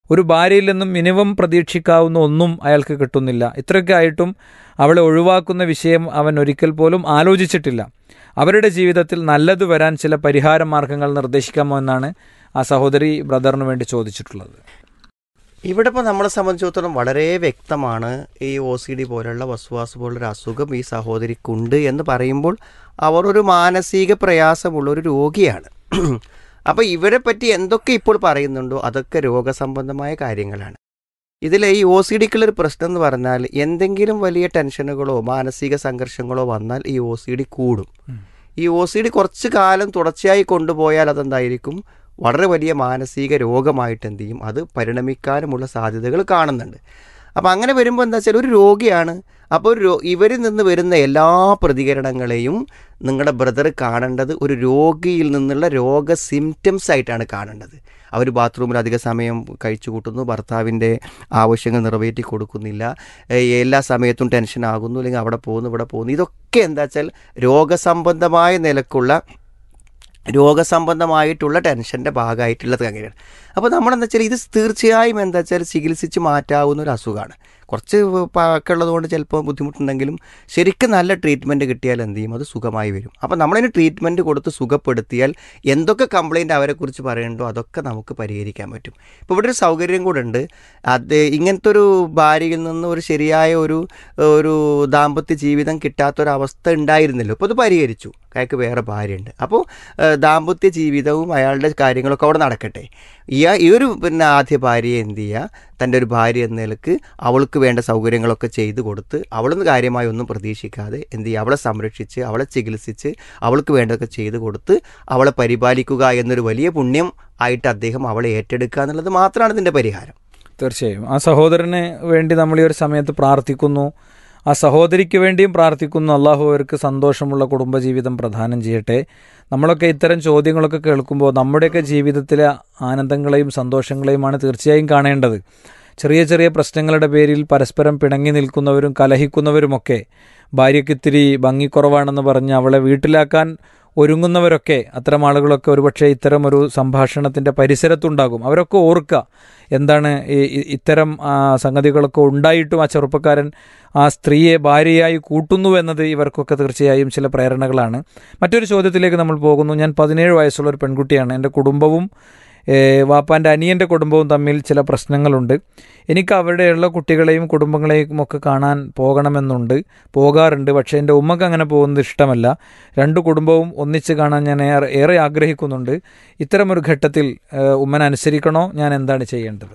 ഒരു ഭാര്യയിൽ നിന്നും മിനിമം പ്രതീക്ഷിക്കാവുന്ന ഒന്നും അയാൾക്ക് കിട്ടുന്നില്ല ഇത്രയൊക്കെ ആയിട്ടും അവളെ ഒഴിവാക്കുന്ന വിഷയം അവൻ ഒരിക്കൽ പോലും ആലോചിച്ചിട്ടില്ല അവരുടെ ജീവിതത്തിൽ നല്ലത് വരാൻ ചില പരിഹാര മാർഗങ്ങൾ നിർദ്ദേശിക്കാമോ എന്നാണ് ആ സഹോദരി ബ്രദറിന് വേണ്ടി ചോദിച്ചിട്ടുള്ളത് ഇവിടെ ഇപ്പോൾ നമ്മളെ സംബന്ധിച്ചിടത്തോളം വളരെ വ്യക്തമാണ് ഈ ഒ സി ഡി പോലുള്ള വസ്വാസ് പോലുള്ളൊരു അസുഖം ഈ സഹോദരിക്കുണ്ട് എന്ന് പറയുമ്പോൾ അവർ ഒരു മാനസിക പ്രയാസമുള്ള ഒരു രോഗിയാണ് അപ്പോൾ ഇവരെ പറ്റി എന്തൊക്കെ ഇപ്പോൾ പറയുന്നുണ്ടോ അതൊക്കെ രോഗസംബന്ധമായ കാര്യങ്ങളാണ് ഇതിൽ ഈ ഒ സി ഡിക്കുള്ളൊരു പ്രശ്നം എന്ന് പറഞ്ഞാൽ എന്തെങ്കിലും വലിയ ടെൻഷനുകളോ മാനസിക സംഘർഷങ്ങളോ വന്നാൽ ഈ ഒ സി ഡി കൂടും ഈ ഒ സി ഡി കുറച്ച് കാലം തുടർച്ചയായി കൊണ്ടുപോയാൽ അതെന്തായിരിക്കും വളരെ വലിയ മാനസിക രോഗമായിട്ട് എന്ത് ചെയ്യും അത് പരിണമിക്കാനുമുള്ള സാധ്യതകൾ കാണുന്നുണ്ട് അപ്പോൾ അങ്ങനെ വരുമ്പോൾ എന്താ വെച്ചാൽ ഒരു രോഗിയാണ് അപ്പോൾ ഒരു രോ- ഇവരിൽ നിന്ന് വരുന്ന എല്ലാ പ്രതികരണങ്ങളെയും നിങ്ങളുടെ ബ്രദർ കാണേണ്ടത് ഒരു രോഗിയിൽ നിന്നുള്ള രോഗ സിംറ്റംസ് ആയിട്ടാണ് കാണേണ്ടത് അവർ ബാത്റൂമിൽ അധിക സമയം കഴിച്ചു കൂട്ടുന്നു ഭർത്താവിൻ്റെ ആവശ്യങ്ങൾ നിറവേറ്റി കൊടുക്കുന്നില്ല ഏഹ് എല്ലാ സമയത്തും ടെൻഷൻ ആകുന്നു അല്ലെങ്കിൽ അവിടെ പോകുന്നു ഇവിടെ പോകുന്നു ഇതൊക്കെ എന്താ വെച്ചാൽ രോഗസംബന്ധമായ നിലക്കുള്ള രോഗസംബന്ധമായിട്ടുള്ള ടെൻഷൻ്റെ ഭാഗമായിട്ടുള്ളത് അങ്ങനെയാണ് അപ്പോൾ നമ്മളെന്താ വെച്ചാൽ ഇത് തീർച്ചയായും എന്താ വെച്ചാൽ ചികിത്സിച്ച് മാറ്റാവുന്ന ഒരു അസുഖമാണ് കുറച്ച് പഴക്കമുള്ളത് കൊണ്ട് ചിലപ്പോൾ ബുദ്ധിമുട്ടുണ്ടെങ്കിലും ശരിക്കും നല്ല ട്രീറ്റ്മെൻറ്റ് കിട്ടിയാൽ എന്ത് ചെയ്യും അത് സുഖമായി വരും അപ്പോൾ നമ്മളതിന് ട്രീറ്റ്മെൻറ്റ് കൊടുത്ത് സുഖപ്പെടുത്തിയാൽ എന്തൊക്കെ കംപ്ലൈൻറ്റ് അവരെക്കുറിച്ച് പറയണ്ടോ അതൊക്കെ നമുക്ക് പരിഹരിക്കാൻ പറ്റും ഇപ്പോൾ ഇവിടെ ഒരു സൗകര്യം കൂടെ ഉണ്ട് അത് ഇങ്ങനത്തെ ഒരു ഭാര്യയിൽ നിന്ന് ഒരു ശരിയായ ഒരു ഒരു ദാമ്പത്യ ജീവിതം കിട്ടാത്തൊരവസ്ഥ ഉണ്ടായിരുന്നല്ലോ അപ്പോൾ അത് പരിഹരിച്ചു അയാൾക്ക് വേറെ ഭാര്യയുണ്ട് അപ്പോൾ ഏഹ്, ദാമ്പത്യ ജീവിതവും അയാളുടെ കാര്യങ്ങളൊക്കെ അവിടെ നടക്കട്ടെ ഈ ഈ ഒരു പിന്നെ ആദ്യ ഭാര്യയെ എന്ത് ചെയ്യുക തൻ്റെ ഒരു ഭാര്യ എന്ന നിലക്ക് അവൾക്ക് വേണ്ട സൗകര്യങ്ങളൊക്കെ ചെയ്തു കൊടുത്ത് അവളൊന്നും കാര്യമായി ഒന്നും പ്രതീക്ഷിക്കാതെ എന്ത് ചെയ്യുക അവളെ സംരക്ഷിച്ച് അവളെ ചികിത്സിച്ച് അവൾക്ക് വേണ്ടതൊക്കെ ചെയ്തു കൊടുത്ത് അവളെ പരിപാലിക്കുക എന്നൊരു വലിയ പുണ്യം ആയിട്ട് അദ്ദേഹം അവളെ ഏറ്റെടുക്കുക എന്നുള്ളത് മാത്രമാണ് ഇതിൻ്റെ പരിഹാരം തീർച്ചയായും ആ സഹോദരന് വേണ്ടി നമ്മൾ ഈ ഒരു സമയത്ത് പ്രാർത്ഥിക്കുന്നു ആ സഹോദരിക്ക് വേണ്ടിയും പ്രാർത്ഥിക്കുന്നു അള്ളാഹു അവർക്ക് സന്തോഷമുള്ള കുടുംബജീവിതം പ്രദാനം ചെയ്യട്ടെ നമ്മളൊക്കെ ഇത്തരം ചോദ്യങ്ങളൊക്കെ കേൾക്കുമ്പോൾ നമ്മുടെയൊക്കെ ജീവിതത്തിലെ ആനന്ദങ്ങളെയും സന്തോഷങ്ങളെയുമാണ് തീർച്ചയായും കാണേണ്ടത് ചെറിയ ചെറിയ പ്രശ്നങ്ങളുടെ പേരിൽ പരസ്പരം പിണങ്ങി നിൽക്കുന്നവരും കലഹിക്കുന്നവരുമൊക്കെ ഭാര്യയ്ക്ക് ഇത്തിരി ഭംഗിക്കുറവാണെന്ന് പറഞ്ഞ് അവളെ വീട്ടിലാക്കാൻ ഒരുങ്ങുന്നവരൊക്കെ അത്തരം ആളുകളൊക്കെ ഒരുപക്ഷെ ഇത്തരം ഒരു സംഭാഷണത്തിൻ്റെ പരിസരത്തുണ്ടാകും അവരൊക്കെ ഓർക്കുക എന്താണ് ഈ ഈ- ഇത്തരം ആ, സംഗതികളൊക്കെ ഉണ്ടായിട്ടും ആ ചെറുപ്പക്കാരൻ ആ സ്ത്രീയെ ഭാര്യയായി കൂട്ടുന്നു എന്നത് ഇവർക്കൊക്കെ തീർച്ചയായും ചില പ്രേരണകളാണ് മറ്റൊരു ചോദ്യത്തിലേക്ക് നമ്മൾ പോകുന്നു ഞാൻ പതിനേഴ് വയസ്സുള്ള ഒരു പെൺകുട്ടിയാണ് എൻ്റെ കുടുംബവും ഏഹ്, വാപ്പാൻ്റെ അനിയൻ്റെ കുടുംബവും തമ്മിൽ ചില പ്രശ്നങ്ങളുണ്ട് എനിക്ക് അവിടെയുള്ള കുട്ടികളെയും കുടുംബങ്ങളെയും ഒക്കെ കാണാൻ പോകണമെന്നുണ്ട് പോകാറുണ്ട് പക്ഷേ എൻ്റെ ഉമ്മക്ക് അങ്ങനെ പോകുന്നത് ഇഷ്ടമല്ല രണ്ട് കുടുംബവും ഒന്നിച്ച് കാണാൻ ഞാൻ ഏറെ ഏറെ ആഗ്രഹിക്കുന്നുണ്ട് ഇത്തരമൊരു ഘട്ടത്തിൽ ഏഹ്, ഉമ്മനെ അനുസരിക്കണോ ഞാൻ എന്താണ് ചെയ്യേണ്ടത്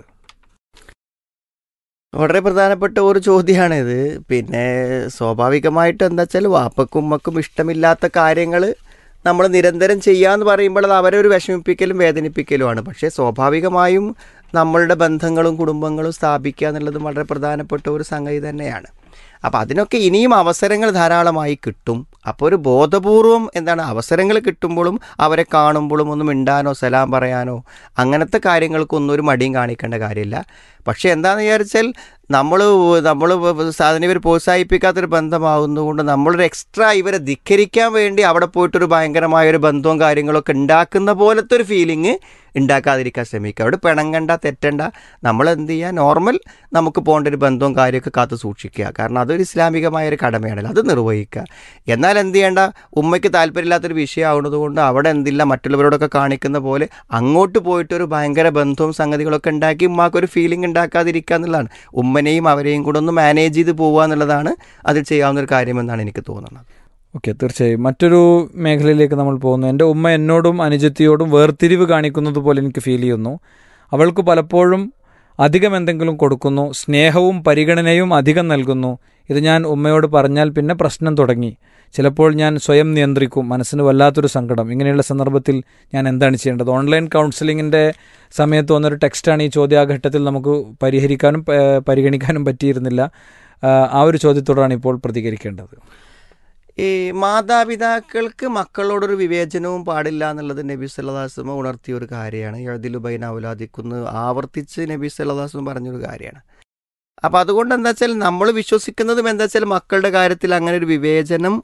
വളരെ പ്രധാനപ്പെട്ട ഒരു ചോദ്യമാണിത് പിന്നെ സ്വാഭാവികമായിട്ട് എന്താ വെച്ചാൽ വാപ്പക്കും ഉമ്മക്കും ഇഷ്ടമില്ലാത്ത കാര്യങ്ങൾ നമ്മൾ നിരന്തരം ചെയ്യാന്ന് പറയുമ്പോൾ അത് അവരെ ഒരു വിഷമിപ്പിക്കലും വേദനിപ്പിക്കലുമാണ് പക്ഷേ സ്വാഭാവികമായും നമ്മളുടെ ബന്ധങ്ങളും കുടുംബങ്ങളും സ്ഥാപിക്കുക എന്നുള്ളത് വളരെ പ്രധാനപ്പെട്ട ഒരു സംഗതി തന്നെയാണ് അപ്പോൾ അതിനൊക്കെ ഇനിയും അവസരങ്ങൾ ധാരാളമായി കിട്ടും അപ്പോൾ ഒരു ബോധപൂർവം എന്താണ് അവസരങ്ങൾ കിട്ടുമ്പോഴും അവരെ കാണുമ്പോഴും ഒന്നും മിണ്ടാനോ സലാം പറയാനോ അങ്ങനത്തെ കാര്യങ്ങൾക്കൊന്നും ഒരു മടിയും കാണിക്കേണ്ട കാര്യമില്ല പക്ഷേ എന്താണെന്ന് വിചാരിച്ചാൽ നമ്മൾ നമ്മൾ സാധനം ഇവർ പ്രോത്സാഹിപ്പിക്കാത്തൊരു ബന്ധമാകുന്നതുകൊണ്ട് നമ്മളൊരു എക്സ്ട്രാ ഇവരെ ധിക്കരിക്കാൻ വേണ്ടി അവിടെ പോയിട്ടൊരു ഭയങ്കരമായ ഒരു ബന്ധവും കാര്യങ്ങളൊക്കെ ഉണ്ടാക്കുന്ന പോലത്തെ ഒരു ഫീലിംഗ് ഉണ്ടാക്കാതിരിക്കാൻ ശ്രമിക്കുക അവിടെ പിണങ്ങണ്ട തെറ്റണ്ട നമ്മൾ എന്ത് ചെയ്യുക നോർമൽ നമുക്ക് പോകേണ്ട ഒരു ബന്ധവും കാര്യമൊക്കെ കാത്തു സൂക്ഷിക്കുക കാരണം അതൊരു ഇസ്ലാമികമായ ഒരു കടമയാണല്ലോ അത് നിർവഹിക്കുക എന്നാൽ എന്ത് ചെയ്യേണ്ട ഉമ്മയ്ക്ക് താല്പര്യമില്ലാത്തൊരു വിഷയമാവുന്നത് കൊണ്ട് അവിടെ എന്തില്ല മറ്റുള്ളവരോടൊക്കെ കാണിക്കുന്ന പോലെ അങ്ങോട്ട് പോയിട്ട് ഒരു ഭയങ്കര ബന്ധവും സംഗതികളൊക്കെ ഉണ്ടാക്കി ഉമ്മാക്കൊരു ഫീലിംഗ് ഉണ്ടാക്കാതിരിക്കുക എന്നുള്ളതാണ് ഉമ്മനെയും അവരെയും കൂടെ ഒന്ന് മാനേജ് ചെയ്ത് പോവുക എന്നുള്ളതാണ് അതിൽ ചെയ്യാവുന്ന ഒരു കാര്യമെന്നാണ് എനിക്ക് തോന്നുന്നത് ഓക്കെ തീർച്ചയായും മറ്റൊരു മേഖലയിലേക്ക് നമ്മൾ പോകുന്നു എൻ്റെ ഉമ്മ എന്നോടും അനുജത്തിയോടും വേർതിരിവ് കാണിക്കുന്നത് പോലെ എനിക്ക് ഫീൽ ചെയ്യുന്നു അവൾക്ക് പലപ്പോഴും അധികം എന്തെങ്കിലും കൊടുക്കുന്നു സ്നേഹവും പരിഗണനയും അധികം നൽകുന്നു ഇത് ഞാൻ ഉമ്മയോട് പറഞ്ഞാൽ പിന്നെ പ്രശ്നം തുടങ്ങി ചിലപ്പോൾ ഞാൻ സ്വയം നിയന്ത്രിക്കും മനസ്സിന് വല്ലാത്തൊരു സങ്കടം ഇങ്ങനെയുള്ള സന്ദർഭത്തിൽ ഞാൻ എന്താണ് ചെയ്യേണ്ടത് ഓൺലൈൻ കൗൺസിലിങ്ങിൻ്റെ സമയത്ത് വന്നൊരു ടെക്സ്റ്റാണ് ഈ ചോദ്യാഘട്ടത്തിൽ നമുക്ക് പരിഹരിക്കാനും പ- പരിഗണിക്കാനും പറ്റിയിരുന്നില്ല ആ, ആ ഒരു ചോദ്യത്തോടാണ് ഇപ്പോൾ പ്രതികരിക്കേണ്ടത് ഈ മാതാപിതാക്കൾക്ക് മക്കളോടൊരു വിവേചനവും പാടില്ല എന്നുള്ളത് നബി സല്ലാസ്മ ഉണർത്തിയ ഒരു കാര്യമാണ് എഴുതിലുബൈന ഔലാദിക്കുന്ന് ആവർത്തിച്ച് നബി സല്ലാസ്മ പറഞ്ഞൊരു കാര്യമാണ് അപ്പം അതുകൊണ്ട് എന്താ വെച്ചാൽ നമ്മൾ വിശ്വസിക്കുന്നതും എന്താ വെച്ചാൽ മക്കളുടെ കാര്യത്തിൽ അങ്ങനെ ഒരു വിവേചനം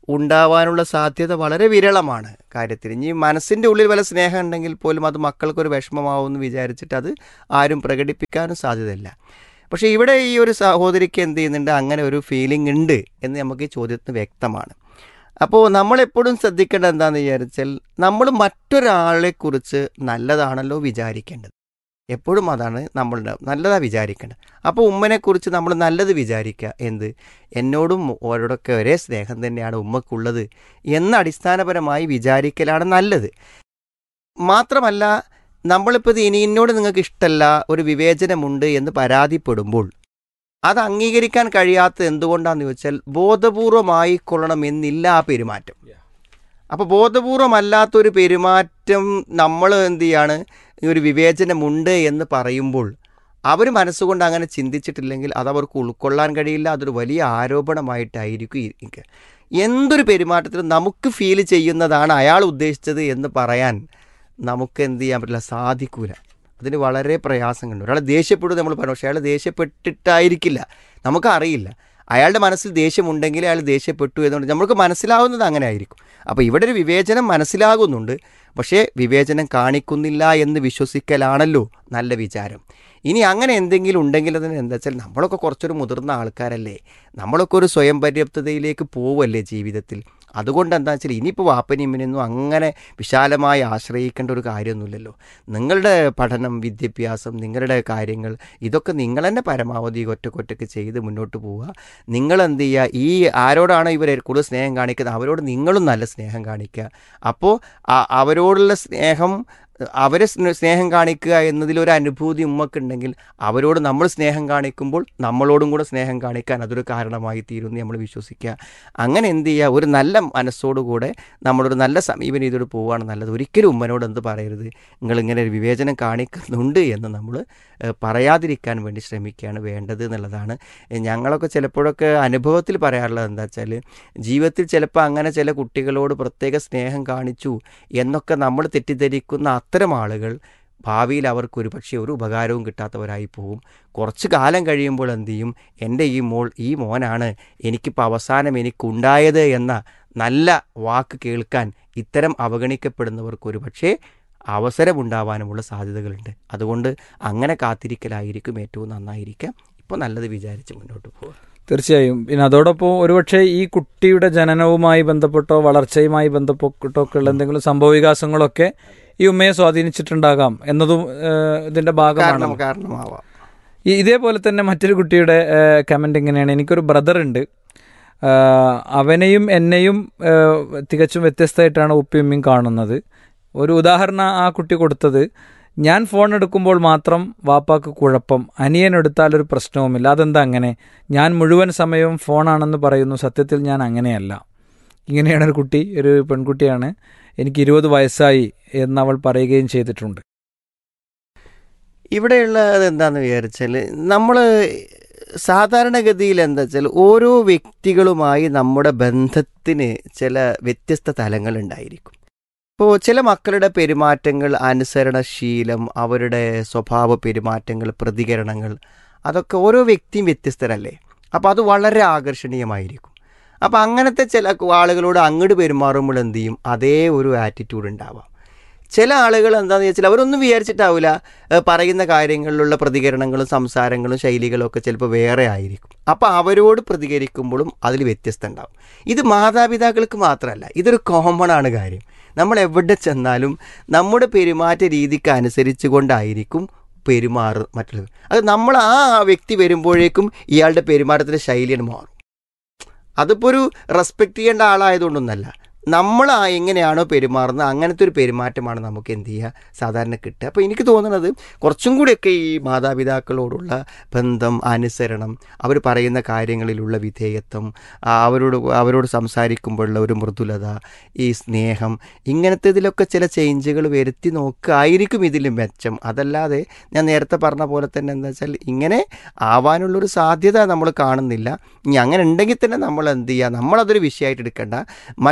ഉണ്ടാവാനുള്ള സാധ്യത വളരെ വിരളമാണ് കാര്യത്തിൽ ഇനി മനസ്സിൻ്റെ ഉള്ളിൽ വല്ല സ്നേഹം ഉണ്ടെങ്കിൽ പോലും അത് മക്കൾക്കൊരു വിഷമമാവുമെന്ന് വിചാരിച്ചിട്ട് അത് ആരും പ്രകടിപ്പിക്കാനും സാധ്യതയില്ല പക്ഷേ ഇവിടെ ഈ ഒരു സഹോദരിക്ക് എന്ത് ചെയ്യുന്നുണ്ട് അങ്ങനെ ഒരു ഫീലിംഗ് ഉണ്ട് എന്ന് നമുക്ക് ഈ ചോദ്യത്തിന് വ്യക്തമാണ് അപ്പോൾ നമ്മളെപ്പോഴും ശ്രദ്ധിക്കേണ്ടത് എന്താണെന്ന് വിചാരിച്ചാൽ നമ്മൾ മറ്റൊരാളെക്കുറിച്ച് നല്ലതാണല്ലോ വിചാരിക്കേണ്ടത് എപ്പോഴും അതാണ് നമ്മളുടെ നല്ലതാ വിചാരിക്കേണ്ടത് അപ്പോൾ ഉമ്മനെക്കുറിച്ച് നമ്മൾ നല്ലത് വിചാരിക്കുക എന്ത് എന്നോടും ഓരോടൊക്കെ ഒരേ സ്നേഹം തന്നെയാണ് ഉമ്മക്കുള്ളത് എന്ന അടിസ്ഥാനപരമായി വിചാരിക്കലാണ് നല്ലത് മാത്രമല്ല നമ്മളിപ്പോൾ ഇത് ഇനി എന്നോട് നിങ്ങൾക്ക് ഇഷ്ടമല്ല ഒരു വിവേചനമുണ്ട് എന്ന് പരാതിപ്പെടുമ്പോൾ അത് അംഗീകരിക്കാൻ കഴിയാത്തത് എന്തുകൊണ്ടാണെന്ന് ചോദിച്ചാൽ ബോധപൂർവമായി കൊള്ളണമെന്നില്ല ആ പെരുമാറ്റം അപ്പോൾ ബോധപൂർവമല്ലാത്തൊരു പെരുമാറ്റം നമ്മൾ എന്ത് ചെയ്യാണ് ഈ ഒരു വിവേചനമുണ്ട് എന്ന് പറയുമ്പോൾ അവർ മനസ്സുകൊണ്ട് അങ്ങനെ ചിന്തിച്ചിട്ടില്ലെങ്കിൽ അത് അവർക്ക് ഉൾക്കൊള്ളാൻ കഴിയില്ല അതൊരു വലിയ ആരോപണമായിട്ടായിരിക്കും ഇരിക്കുക എന്തൊരു പെരുമാറ്റത്തിലും നമുക്ക് ഫീൽ ചെയ്യുന്നതാണ് അയാൾ ഉദ്ദേശിച്ചത് എന്ന് പറയാൻ നമുക്ക് എന്ത് ചെയ്യാൻ പറ്റില്ല സാധിക്കൂല അതിന് വളരെ പ്രയാസം കണ്ടു ഒരാൾ ദേഷ്യപ്പെടും നമ്മൾ പറഞ്ഞു പക്ഷേ അയാൾ ദേഷ്യപ്പെട്ടിട്ടായിരിക്കില്ല നമുക്കറിയില്ല അയാളുടെ മനസ്സിൽ ദേഷ്യമുണ്ടെങ്കിൽ അയാൾ ദേഷ്യപ്പെട്ടു എന്നുകൊണ്ട് നമുക്ക് മനസ്സിലാവുന്നത് അങ്ങനെ ആയിരിക്കും അപ്പോൾ ഇവിടെ ഒരു വിവേചനം മനസ്സിലാകുന്നുണ്ട് പക്ഷേ വിവേചനം കാണിക്കുന്നില്ല എന്ന് വിശ്വസിക്കലാണല്ലോ നല്ല വിചാരം ഇനി അങ്ങനെ എന്തെങ്കിലും ഉണ്ടെങ്കിൽ അതിന് എന്താ വെച്ചാൽ നമ്മളൊക്കെ കുറച്ചൊരു മുതിർന്ന ആൾക്കാരല്ലേ നമ്മളൊക്കെ ഒരു സ്വയം പര്യാപ്തതയിലേക്ക് പോവല്ലേ ജീവിതത്തിൽ അതുകൊണ്ട് എന്താ വെച്ചാൽ ഇനിയിപ്പോൾ വാപ്പനിയമ്മനൊന്നും അങ്ങനെ വിശാലമായി ആശ്രയിക്കേണ്ട ഒരു കാര്യമൊന്നുമില്ലല്ലോ നിങ്ങളുടെ പഠനം വിദ്യാഭ്യാസം നിങ്ങളുടെ കാര്യങ്ങൾ ഇതൊക്കെ നിങ്ങൾ തന്നെ പരമാവധി ഒറ്റക്കൊറ്റക്ക് ചെയ്ത് മുന്നോട്ട് പോവുക നിങ്ങൾ എന്ത് ചെയ്യുക ഈ ആരോടാണോ ഇവർ കൂടുതൽ സ്നേഹം കാണിക്കുന്നത് അവരോട് നിങ്ങളും നല്ല സ്നേഹം കാണിക്കുക അപ്പോൾ അവരോടുള്ള സ്നേഹം അവരെ സ്നേഹം കാണിക്കുക എന്നതിലൊരു അനുഭൂതി ഉമ്മക്കുണ്ടെങ്കിൽ അവരോട് നമ്മൾ സ്നേഹം കാണിക്കുമ്പോൾ നമ്മളോടും കൂടെ സ്നേഹം കാണിക്കാൻ അതൊരു കാരണമായി തീരുമെന്ന് നമ്മൾ വിശ്വസിക്കുക അങ്ങനെ എന്ത് ചെയ്യുക ഒരു നല്ല മനസ്സോടുകൂടെ നമ്മളൊരു നല്ല സമീപനം ഇതോട് പോവുകയാണ് നല്ലത് ഒരിക്കലും ഉമ്മനോട് എന്ത് പറയരുത് നിങ്ങളിങ്ങനെ ഒരു വിവേചനം കാണിക്കുന്നുണ്ട് എന്ന് നമ്മൾ പറയാതിരിക്കാൻ വേണ്ടി ശ്രമിക്കുകയാണ് വേണ്ടത് എന്നുള്ളതാണ് ഞങ്ങളൊക്കെ ചിലപ്പോഴൊക്കെ അനുഭവത്തിൽ പറയാറുള്ളത് എന്താ വെച്ചാൽ ജീവിതത്തിൽ ചിലപ്പോൾ അങ്ങനെ ചില കുട്ടികളോട് പ്രത്യേക സ്നേഹം കാണിച്ചു എന്നൊക്കെ നമ്മൾ തെറ്റിദ്ധരിക്കുന്ന അത്തരം ആളുകൾ ഭാവിയിൽ അവർക്ക് ഒരു പക്ഷേ ഒരു ഉപകാരവും കിട്ടാത്തവരായി പോകും കുറച്ച് കാലം കഴിയുമ്പോൾ എന്ത് ചെയ്യും എൻ്റെ ഈ മോൾ ഈ മോനാണ് എനിക്കിപ്പോൾ അവസാനം എനിക്കുണ്ടായത് എന്ന നല്ല വാക്ക് കേൾക്കാൻ ഇത്തരം അവഗണിക്കപ്പെടുന്നവർക്ക് ഒരു പക്ഷേ അവസരമുണ്ടാവാനുമുള്ള സാധ്യതകളുണ്ട് അതുകൊണ്ട് അങ്ങനെ കാത്തിരിക്കലായിരിക്കും ഏറ്റവും നന്നായിരിക്കാം ഇപ്പോൾ നല്ലത് വിചാരിച്ച് മുന്നോട്ട് പോകുക തീർച്ചയായും പിന്നെ അതോടൊപ്പം ഒരുപക്ഷെ ഈ കുട്ടിയുടെ ജനനവുമായി ബന്ധപ്പെട്ടോ വളർച്ചയുമായി ബന്ധപ്പെട്ടോ ഒക്കെ ഉള്ള എന്തെങ്കിലും സംഭവവികാസങ്ങളൊക്കെ ഈ ഉമ്മയെ സ്വാധീനിച്ചിട്ടുണ്ടാകാം എന്നതും ഏഹ്, ഇതിന്റെ ഭാഗമാണ് കാരണം കാരണമാവാം ഈ ഇതേപോലെ തന്നെ മറ്റൊരു കുട്ടിയുടെ കമന്റ് ഇങ്ങനെയാണ് എനിക്കൊരു ബ്രദർ ഉണ്ട് ആഹ് അവനെയും എന്നെയും ആഹ് തികച്ചും വ്യത്യസ്തമായിട്ടാണ് ഉപ്പയും ഉമ്മയും കാണുന്നത് ഒരു ഉദാഹരണം ആ കുട്ടി കൊടുത്തത് ഞാൻ ഫോൺ എടുക്കുമ്പോൾ മാത്രം വാപ്പാക്ക് കുഴപ്പം അനിയൻ എടുത്താൽ ഒരു പ്രശ്നവുമില്ല അതെന്താ അങ്ങനെ ഞാൻ മുഴുവൻ സമയവും ഫോണാണെന്ന് പറയുന്നു സത്യത്തിൽ ഞാൻ അങ്ങനെയല്ല ഇങ്ങനെയാണ് ഒരു കുട്ടി ഒരു പെൺകുട്ടിയാണ് എനിക്ക് ഇരുപത് വയസ്സായി എന്ന് അവൾ പറയുകയും ചെയ്തിട്ടുണ്ട് ഇവിടെയുള്ളത് എന്താണെന്ന് വിചാരിച്ചാൽ നമ്മൾ സാധാരണഗതിയിൽ എന്താ വെച്ചാൽ ഓരോ വ്യക്തികളുമായി നമ്മുടെ ബന്ധത്തിന് ചില വ്യത്യസ്ത തലങ്ങളുണ്ടായിരിക്കും ഇപ്പോൾ ചില മക്കളുടെ പെരുമാറ്റങ്ങൾ അനുസരണശീലം അവരുടെ സ്വഭാവ പെരുമാറ്റങ്ങൾ പ്രതികരണങ്ങൾ അതൊക്കെ ഓരോ വ്യക്തിയും വ്യത്യസ്തരല്ലേ അപ്പോൾ അത് വളരെ ആകർഷണീയമായിരിക്കും അപ്പോൾ അങ്ങനത്തെ ചില ആളുകളോട് അങ്ങോട്ട് പെരുമാറുമ്പോൾ എന്ത് ചെയ്യും അതേ ഒരു ആറ്റിറ്റ്യൂഡ് ഉണ്ടാവാം ചില ആളുകൾ എന്താണെന്ന് വെച്ചാൽ അവരൊന്നും വിചാരിച്ചിട്ടാവില്ല ഏഹ് പറയുന്ന കാര്യങ്ങളിലുള്ള പ്രതികരണങ്ങളും സംസാരങ്ങളും ശൈലികളും ഒക്കെ ചിലപ്പോൾ വേറെ ആയിരിക്കും അപ്പോൾ അവരോട് പ്രതികരിക്കുമ്പോഴും അതിൽ വ്യത്യസ്തം ഉണ്ടാവും ഇത് മാതാപിതാക്കൾക്ക് മാത്രമല്ല ഇതൊരു കോമൺ ആണ് കാര്യം നമ്മൾ എവിടെ ചെന്നാലും നമ്മുടെ പെരുമാറ്റ രീതിക്ക് അനുസരിച്ച് കൊണ്ടായിരിക്കും പെരുമാറ് മറ്റുള്ളത് അത് നമ്മൾ ആ വ്യക്തി വരുമ്പോഴേക്കും ഇയാളുടെ പെരുമാറ്റത്തിൻ്റെ ശൈലിയാണ് മാറും അതിപ്പോൾ ഒരു റെസ്പെക്റ്റ് ചെയ്യേണ്ട ആളായതുകൊണ്ടൊന്നല്ല നമ്മൾ ആ എങ്ങനെയാണോ പെരുമാറുന്നത് അങ്ങനത്തെ ഒരു പെരുമാറ്റമാണ് നമുക്ക് എന്ത് ചെയ്യുക സാധാരണ കിട്ടുക അപ്പോൾ എനിക്ക് തോന്നുന്നത് കുറച്ചും കൂടിയൊക്കെ ഈ മാതാപിതാക്കളോടുള്ള ബന്ധം അനുസരണം അവർ പറയുന്ന കാര്യങ്ങളിലുള്ള വിധേയത്വം ആ അവരോട് അവരോട് സംസാരിക്കുമ്പോഴുള്ള ഒരു മൃദുലത ഈ സ്നേഹം ഇങ്ങനത്തെ ഇതിലൊക്കെ ചില ചേഞ്ചുകൾ വരുത്തി നോക്കുകയായിരിക്കും ഇതിൽ മെച്ചം അതല്ലാതെ ഞാൻ നേരത്തെ പറഞ്ഞ പോലെ തന്നെ എന്താ വെച്ചാൽ ഇങ്ങനെ ആവാനുള്ളൊരു സാധ്യത നമ്മൾ കാണുന്നില്ല ഇനി അങ്ങനെ ഉണ്ടെങ്കിൽ തന്നെ നമ്മൾ എന്ത് ചെയ്യുക നമ്മളതൊരു വിഷയമായിട്ട് എടുക്കേണ്ട മറ്റുള്ളവർ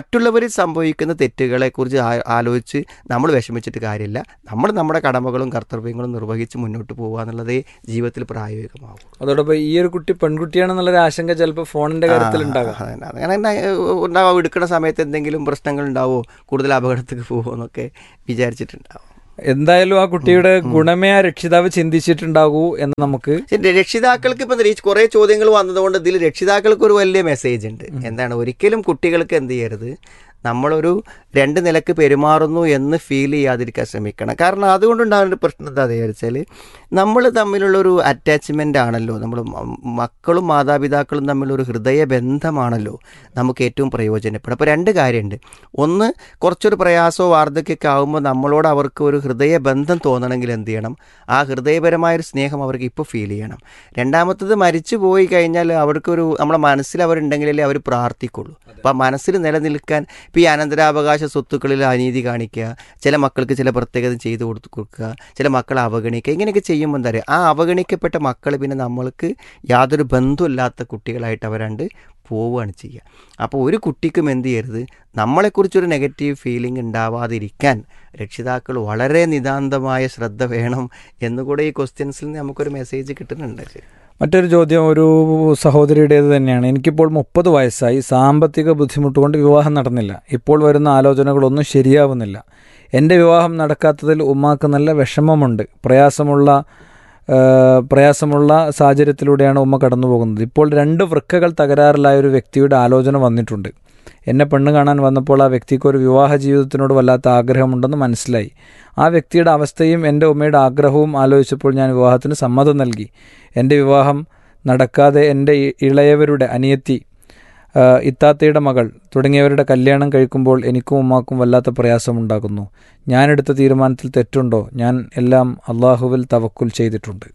അവരിൽ സംഭവിക്കുന്ന തെറ്റുകളെക്കുറിച്ച് ആ- ആലോചിച്ച് നമ്മൾ വിഷമിച്ചിട്ട് കാര്യമില്ല നമ്മൾ നമ്മുടെ കടമകളും കർത്തവ്യങ്ങളും നിർവഹിച്ച് മുന്നോട്ട് പോകുക എന്നുള്ളതേ ജീവിതത്തിൽ പ്രായോഗികമാകും അതോടൊപ്പം ഈ ഒരു കുട്ടി പെൺകുട്ടിയാണെന്നുള്ളൊരു ആശങ്ക ചിലപ്പോൾ ഫോണിന്റെ കാര്യത്തിൽ ഉണ്ടാകാം അതന്നെ. അങ്ങനെ തന്നെ ഉണ്ടാവും എടുക്കുന്ന സമയത്ത് എന്തെങ്കിലും പ്രശ്നങ്ങൾ ഉണ്ടാവോ കൂടുതൽ അപകടത്തിൽ പോകുമോ എന്നൊക്കെ വിചാരിച്ചിട്ടുണ്ടാവും എന്തായാലും ആ കുട്ടിയുടെ ഗുണമേ ആ രക്ഷിതാവ് ചിന്തിച്ചിട്ടുണ്ടാകൂ എന്ന് നമുക്ക് പക്ഷെ രക്ഷിതാക്കൾക്ക് ഇപ്പം കുറെ ചോദ്യങ്ങൾ വന്നതുകൊണ്ട് ഇതിൽ രക്ഷിതാക്കൾക്ക് ഒരു വലിയ മെസ്സേജ് ഉണ്ട് എന്താണ് ഒരിക്കലും കുട്ടികൾക്ക് എന്ത് ചെയ്യരുത് നമ്മളൊരു രണ്ട് നിലക്ക് പെരുമാറുന്നു എന്ന് ഫീൽ ചെയ്യാതിരിക്കാൻ ശ്രമിക്കണം കാരണം അതുകൊണ്ടുണ്ടാകുന്ന ഒരു പ്രശ്നം എന്താ വിചാരിച്ചാൽ നമ്മൾ തമ്മിലുള്ളൊരു അറ്റാച്ച്മെൻ്റ് ആണല്ലോ നമ്മൾ മക്കളും മാതാപിതാക്കളും തമ്മിലൊരു ഹൃദയ ബന്ധമാണല്ലോ നമുക്ക് ഏറ്റവും പ്രയോജനപ്പെടും അപ്പോൾ രണ്ട് കാര്യമുണ്ട് ഒന്ന് കുറച്ചൊരു പ്രയാസമോ വാർദ്ധക്യമൊക്കെ ആകുമ്പോൾ നമ്മളോട് അവർക്ക് ഒരു ഹൃദയ ബന്ധം തോന്നണമെങ്കിൽ എന്ത് ചെയ്യണം ആ ഹൃദയപരമായൊരു സ്നേഹം അവർക്ക് ഇപ്പോൾ ഫീൽ ചെയ്യണം രണ്ടാമത്തത് മരിച്ചു പോയി കഴിഞ്ഞാൽ അവർക്കൊരു നമ്മളെ മനസ്സിൽ അവരുണ്ടെങ്കിലല്ലേ അവർ പ്രാർത്ഥിക്കുള്ളൂ അപ്പോൾ ആ മനസ്സിൽ നിലനിൽക്കാൻ ഇപ്പോൾ ഈ അനന്തരാവകാശ സ്വത്തുക്കളിൽ അനീതി കാണിക്കുക ചില മക്കൾക്ക് ചില പ്രത്യേകത ചെയ്തു കൊടുത്തു കൊടുക്കുക ചില മക്കളെ അവഗണിക്കുക ഇങ്ങനെയൊക്കെ ചെയ്യുമ്പോൾ എന്താ പറയുക ആ അവഗണിക്കപ്പെട്ട മക്കൾ പിന്നെ നമ്മൾക്ക് യാതൊരു ബന്ധമില്ലാത്ത കുട്ടികളായിട്ട് അവരണ്ട് പോവുകയാണ് ചെയ്യുക അപ്പോൾ ഒരു കുട്ടിക്കും എന്ത് ചെയ്യരുത് നമ്മളെക്കുറിച്ചൊരു നെഗറ്റീവ് ഫീലിംഗ് ഉണ്ടാവാതിരിക്കാൻ രക്ഷിതാക്കൾ വളരെ നിതാന്തമായ ശ്രദ്ധ വേണം എന്നുകൂടെ ഈ ക്വസ്റ്റ്യൻസിൽ നിന്ന് നമുക്കൊരു മെസ്സേജ് കിട്ടുന്നുണ്ട് ശരി മറ്റൊരു ചോദ്യം ഒരു സഹോദരിയുടേത് തന്നെയാണ് എനിക്കിപ്പോൾ മുപ്പത് വയസ്സായി സാമ്പത്തിക ബുദ്ധിമുട്ട് കൊണ്ട് വിവാഹം നടന്നില്ല ഇപ്പോൾ വരുന്ന ആലോചനകളൊന്നും ശരിയാവുന്നില്ല എൻ്റെ വിവാഹം നടക്കാത്തതിൽ ഉമ്മാക്ക് നല്ല വിഷമമുണ്ട് പ്രയാസമുള്ള ആ, പ്രയാസമുള്ള സാഹചര്യത്തിലൂടെയാണ് ഉമ്മ കടന്നു പോകുന്നത് ഇപ്പോൾ രണ്ട് വൃക്കകൾ തകരാറിലായ ഒരു വ്യക്തിയുടെ ആലോചന വന്നിട്ടുണ്ട് എന്നെ പെണ്ണ് കാണാൻ വന്നപ്പോൾ ആ വ്യക്തിക്ക് ഒരു വിവാഹ ജീവിതത്തിനോട് വല്ലാത്ത ആഗ്രഹമുണ്ടെന്ന് മനസ്സിലായി ആ വ്യക്തിയുടെ അവസ്ഥയും എൻ്റെ ഉമ്മയുടെ ആഗ്രഹവും ആലോചിച്ചപ്പോൾ ഞാൻ വിവാഹത്തിന് സമ്മതം നൽകി എൻ്റെ വിവാഹം നടക്കാതെ എൻ്റെ ഇ- ഇളയവരുടെ അനിയത്തി ആ, ഇത്താത്തയുടെ മകൾ തുടങ്ങിയവരുടെ കല്യാണം കഴിക്കുമ്പോൾ എനിക്കും ഉമ്മാക്കും വല്ലാത്ത പ്രയാസമുണ്ടാകുന്നു ഞാനെടുത്ത തീരുമാനത്തിൽ തെറ്റുണ്ടോ ഞാൻ എല്ലാം അള്ളാഹുവിൽ തവക്കുൽ ചെയ്തിട്ടുണ്ട്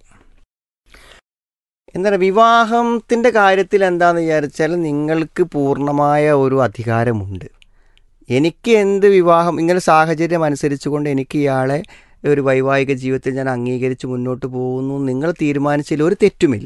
എന്താണ് വിവാഹത്തിൻ്റെ കാര്യത്തിൽ എന്താണെന്ന് വിചാരിച്ചാൽ നിങ്ങൾക്ക് പൂർണ്ണമായ ഒരു അധികാരമുണ്ട് എനിക്ക് എന്ത് വിവാഹം ഇങ്ങനെ സാഹചര്യം അനുസരിച്ചുകൊണ്ട് എനിക്ക് ഇയാളെ ഒരു വൈവാഹിക ജീവിതത്തിൽ ഞാൻ അംഗീകരിച്ച് മുന്നോട്ട് പോകുന്നു നിങ്ങൾ തീരുമാനിച്ചതിൽ ഒരു തെറ്റുമില്ല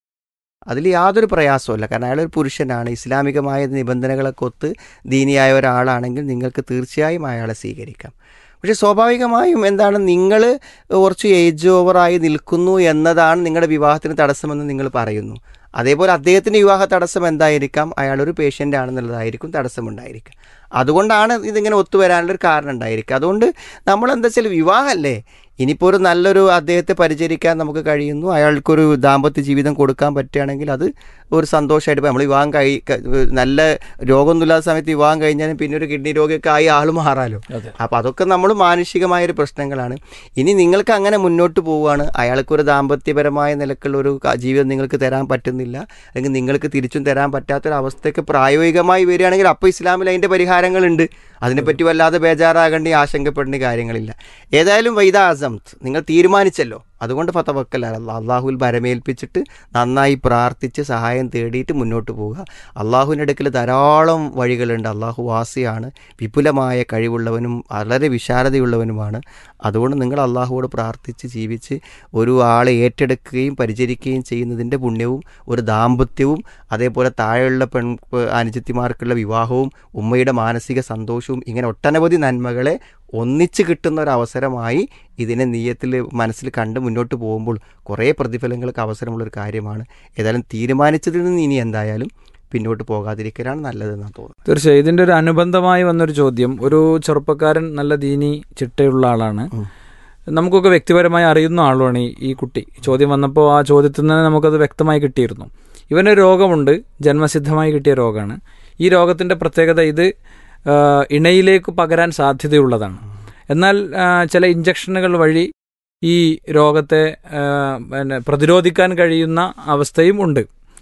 അതിൽ യാതൊരു പ്രയാസവുമില്ല കാരണം അയാൾ ഒരു പുരുഷനാണ് ഇസ്ലാമികമായ നിബന്ധനകളൊക്കെ ഒത്ത് ദീനിയായ ഒരാളാണെങ്കിൽ നിങ്ങൾക്ക് തീർച്ചയായും അയാളെ സ്വീകരിക്കാം പക്ഷേ സ്വാഭാവികമായും എന്താണ് നിങ്ങൾ കുറച്ച് ഏജ് ഓവറായി നിൽക്കുന്നു എന്നതാണ് നിങ്ങളുടെ വിവാഹത്തിന് തടസ്സമെന്ന് നിങ്ങൾ പറയുന്നു അതേപോലെ അദ്ദേഹത്തിൻ്റെ വിവാഹ തടസ്സം എന്തായിരിക്കാം അയാളൊരു പേഷ്യൻ്റ് ആണെന്നുള്ളതായിരിക്കും തടസ്സമുണ്ടായിരിക്കുക അതുകൊണ്ടാണ് ഇതിങ്ങനെ ഒത്തുവരാനുള്ളൊരു കാരണം ഉണ്ടായിരിക്കുക അതുകൊണ്ട് നമ്മൾ എന്താ വെച്ചാൽ വിവാഹമല്ലേ ഇനിയിപ്പോൾ ഒരു നല്ലൊരു അദ്ദേഹത്തെ പരിചരിക്കാൻ നമുക്ക് കഴിയുന്നു അയാൾക്കൊരു ദാമ്പത്യ ജീവിതം കൊടുക്കാൻ പറ്റുകയാണെങ്കിൽ അത് ഒരു സന്തോഷമായിട്ട് ഇപ്പോൾ നമ്മൾ വിവാഹം കഴി ക- നല്ല രോഗമൊന്നുമില്ലാത്ത സമയത്ത് വിവാഹം കഴിഞ്ഞാലും പിന്നെ ഒരു കിഡ്നി രോഗമൊക്കെ ആയി ആൾ മാറാലോ അപ്പോൾ അതൊക്കെ നമ്മൾ മാനുഷികമായൊരു പ്രശ്നങ്ങളാണ് ഇനി നിങ്ങൾക്ക് അങ്ങനെ മുന്നോട്ട് പോവുകയാണ് അയാൾക്കൊരു ദാമ്പത്യപരമായ നിലക്കുള്ള ഒരു ക- ജീവിതം നിങ്ങൾക്ക് തരാൻ പറ്റുന്നില്ല അല്ലെങ്കിൽ നിങ്ങൾക്ക് തിരിച്ചും തരാൻ പറ്റാത്തൊരവസ്ഥയൊക്കെ പ്രായോഗികമായി വരികയാണെങ്കിൽ അപ്പോൾ ഇസ്ലാമിൽ അതിൻ്റെ പരിഹാരങ്ങളുണ്ട് അതിനെപ്പറ്റി വല്ലാതെ ബേജാറാകേണ്ട ആശങ്കപ്പെടേണ്ട കാര്യങ്ങളില്ല ഏതായാലും വൈദ അസംത് നിങ്ങൾ തീരുമാനിച്ചല്ലോ അതുകൊണ്ട് ഫതവക്കല്ല അള്ളാഹുവിൽ ഭരമേൽപ്പിച്ചിട്ട് നന്നായി പ്രാർത്ഥിച്ച് സഹായം തേടിയിട്ട് മുന്നോട്ട് പോവുക അള്ളാഹുവിൻ്റെ അടുക്കൽ ധാരാളം വഴികളുണ്ട് അള്ളാഹു വാസിയാണ് വിപുലമായ കഴിവുള്ളവനും വളരെ വിശാലതയുള്ളവനുമാണ് അതുകൊണ്ട് നിങ്ങൾ അള്ളാഹുവോട് പ്രാർത്ഥിച്ച് ജീവിച്ച് ഒരു ആളെ ഏറ്റെടുക്കുകയും പരിചരിക്കുകയും ചെയ്യുന്നതിൻ്റെ പുണ്യവും ഒരു ദാമ്പത്യവും അതേപോലെ താഴെയുള്ള പെൺ അനുജത്തിമാർക്കുള്ള വിവാഹവും ഉമ്മയുടെ മാനസിക സന്തോഷവും ഇങ്ങനെ ഒട്ടനവധി നന്മകളെ ഒന്നിച്ച് കിട്ടുന്ന ഒരു അവസരമായി ഇതിനെ നീയത്തിൽ മനസ്സിൽ കണ്ട് മുന്നോട്ട് പോകുമ്പോൾ കുറേ പ്രതിഫലങ്ങൾക്ക് അവസരമുള്ളൊരു കാര്യമാണ് ഏതായാലും തീരുമാനിച്ചതിൽ നിന്ന് ഇനി എന്തായാലും പിന്നോട്ട് പോകാതിരിക്കലാണ് നല്ലതെന്നാണ് തോന്നുന്നത് തീർച്ചയായും ഇതിൻ്റെ ഒരു അനുബന്ധമായി വന്നൊരു ചോദ്യം ഒരു ചെറുപ്പക്കാരൻ നല്ല ദീനി ചിട്ടയുള്ള ആളാണ് നമുക്കൊക്കെ വ്യക്തിപരമായി അറിയുന്ന ആളുമാണ് ഈ- ഈ കുട്ടി ചോദ്യം വന്നപ്പോൾ ആ ചോദ്യത്തിൽ നിന്ന് നമുക്കത് വ്യക്തമായി കിട്ടിയിരുന്നു ഇവന് രോഗമുണ്ട് ജന്മസിദ്ധമായി കിട്ടിയ രോഗമാണ് ഈ രോഗത്തിൻ്റെ പ്രത്യേകത ഇത് ആ, ഇണയിലേക്ക് പകരാൻ സാധ്യതയുള്ളതാണ് എന്നാൽ ആ, ചില ഇഞ്ചക്ഷനുകൾ വഴി ഈ രോഗത്തെ ആ, പിന്നെ പ്രതിരോധിക്കാൻ കഴിയുന്ന അവസ്ഥയും ഉണ്ട്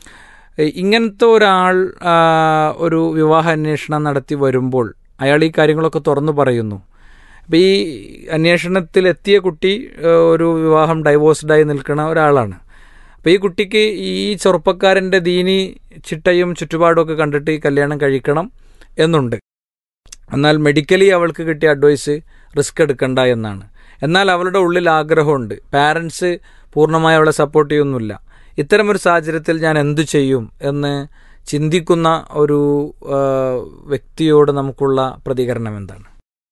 ഏ, ഇങ്ങനത്തെ ഒരാൾ ആ, ഒരു വിവാഹ അന്വേഷണം നടത്തി വരുമ്പോൾ അയാൾ ഈ കാര്യങ്ങളൊക്കെ തുറന്നു പറയുന്നു അപ്പം ഈ അന്വേഷണത്തിൽ എത്തിയ കുട്ടി ഏ, ഒരു വിവാഹം ഡൈവോഴ്സ്ഡായി നിൽക്കുന്ന ഒരാളാണ് അപ്പോൾ ഈ കുട്ടിക്ക് ഈ ചെറുപ്പക്കാരൻ്റെ ദീനി ചിട്ടയും ചുറ്റുപാടും ഒക്കെ കണ്ടിട്ട് ഈ കല്യാണം കഴിക്കണം എന്നുണ്ട് എന്നാൽ മെഡിക്കലി അവൾക്ക് കിട്ടിയ അഡ്വൈസ് റിസ്ക് എടുക്കണ്ട എന്നാണ് എന്നാൽ അവളുടെ ഉള്ളിൽ ആഗ്രഹമുണ്ട് പാരൻസ് പൂർണ്ണമായി അവളെ സപ്പോർട്ട് ചെയ്യുന്നില്ല ഇത്തരമൊരു സാഹചര്യത്തിൽ ഞാൻ എന്തു ചെയ്യും എന്ന് ചിന്തിക്കുന്ന ഒരു ആ, വ്യക്തിയോട് നമുക്കുള്ള പ്രതികരണം എന്താണ്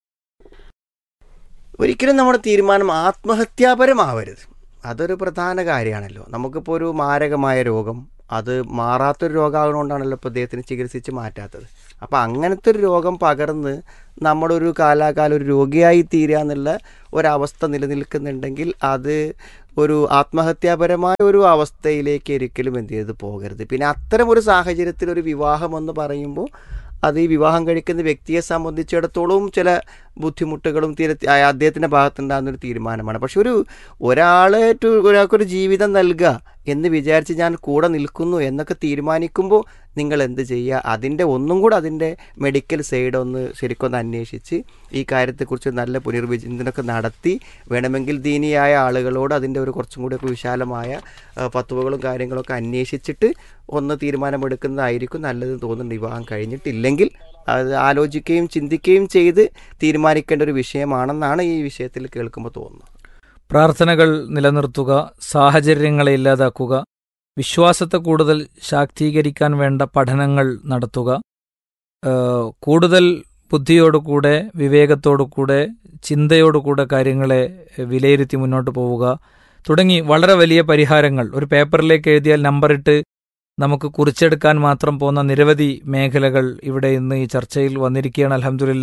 ഒരിക്കലും നമ്മുടെ തീരുമാനം ആത്മഹത്യാപരമാവരുത് അതൊരു പ്രധാന കാര്യമാണല്ലോ നമുക്കിപ്പോൾ ഒരു മാരകമായ രോഗം അത് മാറാത്തൊരു രോഗമാകുന്നതുകൊണ്ടാണല്ലോ ഇപ്പോൾ അദ്ദേഹത്തിന് ചികിത്സിച്ച് മാറ്റാത്തത് അപ്പോൾ അങ്ങനത്തെ ഒരു രോഗം പകർന്ന് നമ്മുടെ ഒരു കാലാകാലം ഒരു രോഗിയായി തീരുക എന്നുള്ള ഒരവസ്ഥ നിലനിൽക്കുന്നുണ്ടെങ്കിൽ അത് ഒരു ആത്മഹത്യാപരമായ ഒരു അവസ്ഥയിലേക്ക് ഒരിക്കലും എന്ത് ചെയ്ത് പോകരുത് പിന്നെ അത്തരം ഒരു സാഹചര്യത്തിൽ ഒരു വിവാഹം എന്ന് പറയുമ്പോൾ അത് ഈ വിവാഹം കഴിക്കുന്ന വ്യക്തിയെ സംബന്ധിച്ചിടത്തോളം ചില ബുദ്ധിമുട്ടുകളും തീരെ അദ്ദേഹത്തിൻ്റെ ഭാഗത്തുണ്ടാകുന്ന ഒരു തീരുമാനമാണ് പക്ഷെ ഒരു ഒരാളെ ടു- ഒരാൾക്കൊരു ജീവിതം നൽകുക എന്ന് വിചാരിച്ച് ഞാൻ കൂടെ നിൽക്കുന്നു എന്നൊക്കെ തീരുമാനിക്കുമ്പോൾ നിങ്ങൾ എന്ത് ചെയ്യുക അതിൻ്റെ ഒന്നും കൂടെ അതിൻ്റെ മെഡിക്കൽ സൈഡ് ഒന്ന് ശരിക്കൊന്ന് അന്വേഷിച്ച് ഈ കാര്യത്തെക്കുറിച്ച് നല്ല പുനർവിചിന്തനമൊക്കെ നടത്തി വേണമെങ്കിൽ ദീനിയായ ആളുകളോട് അതിൻ്റെ ഒരു കുറച്ചും കൂടി ഒക്കെ വിശാലമായ ആ, പത്തുവകളും കാര്യങ്ങളൊക്കെ അന്വേഷിച്ചിട്ട് ഒന്ന് തീരുമാനമെടുക്കുന്നതായിരിക്കും നല്ലതെന്ന് തോന്നുന്നുണ്ട് വിവാഹം കഴിഞ്ഞിട്ടില്ലെങ്കിൽ അത് ആലോചിക്കുകയും ചിന്തിക്കുകയും ചെയ്ത് തീരുമാനിക്കേണ്ട ഒരു വിഷയമാണെന്നാണ് ഈ വിഷയത്തിൽ കേൾക്കുമ്പോൾ തോന്നുന്നത് പ്രാർത്ഥനകൾ നിലനിർത്തുക സാഹചര്യങ്ങളെ ഇല്ലാതാക്കുക വിശ്വാസത്തെ കൂടുതൽ ശാക്തീകരിക്കാൻ വേണ്ട പഠനങ്ങൾ നടത്തുക ഏഹ് കൂടുതൽ ബുദ്ധിയോടുകൂടെ വിവേകത്തോടുകൂടെ ചിന്തയോടുകൂടെ കാര്യങ്ങളെ വിലയിരുത്തി മുന്നോട്ട് പോവുക തുടങ്ങി വളരെ വലിയ പരിഹാരങ്ങൾ ഒരു പേപ്പറിലേക്ക് എഴുതിയാൽ നമ്പറിട്ട് നമുക്ക് കുറിച്ചെടുക്കാൻ മാത്രം പോകുന്ന നിരവധി മേഖലകൾ ഇവിടെ ഇന്ന് ഈ ചർച്ചയിൽ വന്നിരിക്കുകയാണ് അലഹമുല്ല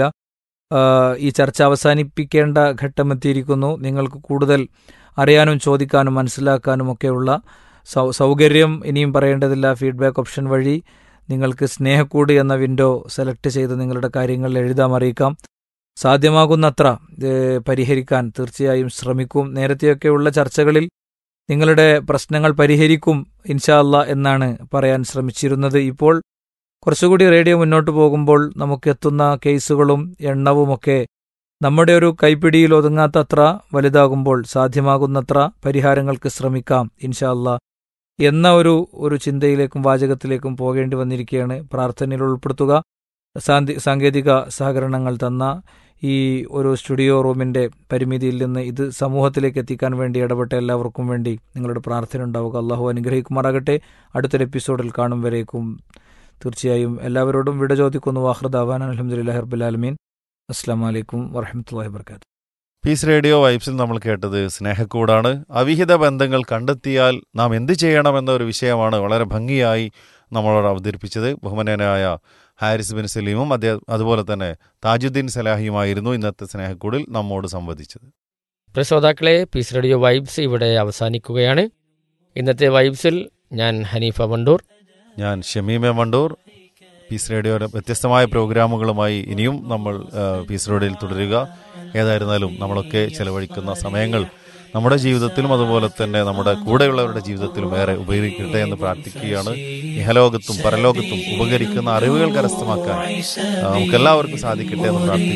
ഈ ചർച്ച അവസാനിപ്പിക്കേണ്ട ഘട്ടമെത്തിയിരിക്കുന്നു നിങ്ങൾക്ക് കൂടുതൽ അറിയാനും ചോദിക്കാനും മനസ്സിലാക്കാനും ഒക്കെയുള്ള സൗ സൗകര്യം ഇനിയും പറയേണ്ടതില്ല ഫീഡ്ബാക്ക് ഓപ്ഷൻ വഴി നിങ്ങൾക്ക് സ്നേഹക്കൂട് എന്ന വിൻഡോ സെലക്ട് ചെയ്ത് നിങ്ങളുടെ കാര്യങ്ങൾ എഴുതാം അറിയിക്കാം സാധ്യമാകുന്നത്ര ഇത് പരിഹരിക്കാൻ തീർച്ചയായും ശ്രമിക്കും നേരത്തെയൊക്കെയുള്ള ചർച്ചകളിൽ നിങ്ങളുടെ പ്രശ്നങ്ങൾ പരിഹരിക്കും ഇൻഷാ അല്ലാ എന്നാണ് പറയാൻ ശ്രമിച്ചിരുന്നത് ഇപ്പോൾ കുറച്ചുകൂടി റേഡിയോ മുന്നോട്ട് പോകുമ്പോൾ നമുക്ക് എത്തുന്ന കേസുകളും എണ്ണവുമൊക്കെ നമ്മുടെ ഒരു കൈപ്പിടിയിൽ ഒതുങ്ങാത്തത്ര വലുതാകുമ്പോൾ സാധ്യമാകുന്നത്ര പരിഹാരങ്ങൾക്ക് ശ്രമിക്കാം ഇൻഷാ അല്ലാ എന്ന ഒരു ഒരു ചിന്തയിലേക്കും വാചകത്തിലേക്കും പോകേണ്ടി വന്നിരിക്കുകയാണ് പ്രാർത്ഥനയിൽ ഉൾപ്പെടുത്തുക സാന്തി- സാങ്കേതിക സഹകരണങ്ങൾ തന്ന ഈ ഒരു സ്റ്റുഡിയോ റൂമിന്റെ പരിമിതിയിൽ നിന്ന് ഇത് സമൂഹത്തിലേക്ക് എത്തിക്കാൻ വേണ്ടി ഇടപെട്ട എല്ലാവർക്കും വേണ്ടി നിങ്ങളുടെ പ്രാർത്ഥന ഉണ്ടാവുക അള്ളാഹു അനുഗ്രഹിക്കുമാറാകട്ടെ അടുത്തൊരു എപ്പിസോഡിൽ കാണും വരേക്കും തീർച്ചയായും എല്ലാവരോടും വിട ചോദിക്കുന്നു വാഹൃദാവാൻ അലഹമുല്ലാ ഹർബുലാലമീൻ അസ്സാം വലൈക്കും വറഹമത്തല്ലാഹി വർക്കാത്തു പീസ് റേഡിയോ വൈബ്സിൽ നമ്മൾ കേട്ടത് സ്നേഹക്കൂടാണ് അവിഹിത ബന്ധങ്ങൾ കണ്ടെത്തിയാൽ നാം എന്ത് ചെയ്യണമെന്ന ഒരു വിഷയമാണ് വളരെ ഭംഗിയായി നമ്മളോട് അവതരിപ്പിച്ചത് ബഹുമാനനായ ഹാരിസ് ബിൻ സലീമും അദ്ദേഹം അതുപോലെ തന്നെ താജുദ്ദീൻ സലാഹിയുമായിരുന്നു ഇന്നത്തെ സ്നേഹക്കൂടിൽ നമ്മോട് സംവദിച്ചത് പ്രിയ ശ്രോതാക്കളെ പീസ് റേഡിയോ വൈബ്സ് ഇവിടെ അവസാനിക്കുകയാണ് ഇന്നത്തെ വൈബ്സിൽ ഞാൻ ഹനീഫ വണ്ടൂർ ഞാൻ ഷമീമ മണ്ടൂർ പീസ് റേഡിയോയുടെ വ്യത്യസ്തമായ പ്രോഗ്രാമുകളുമായി ഇനിയും നമ്മൾ ആ, പീസ് റേഡിയോയിൽ തുടരുക ഏതായിരുന്നാലും നമ്മളൊക്കെ ചെലവഴിക്കുന്ന സമയങ്ങൾ നമ്മുടെ ജീവിതത്തിലും അതുപോലെ തന്നെ നമ്മുടെ കൂടെയുള്ളവരുടെ ജീവിതത്തിലും ഏറെ ഉപകരിക്കട്ടെ എന്ന് പ്രാർത്ഥിക്കുകയാണ് ഇഹലോകത്തും പരലോകത്തും ഉപകരിക്കുന്ന അറിവുകൾ കരസ്ഥമാക്കാൻ ആ, നമുക്കെല്ലാവർക്കും സാധിക്കട്ടെ എന്ന് പ്രാർത്ഥിക്കുന്നു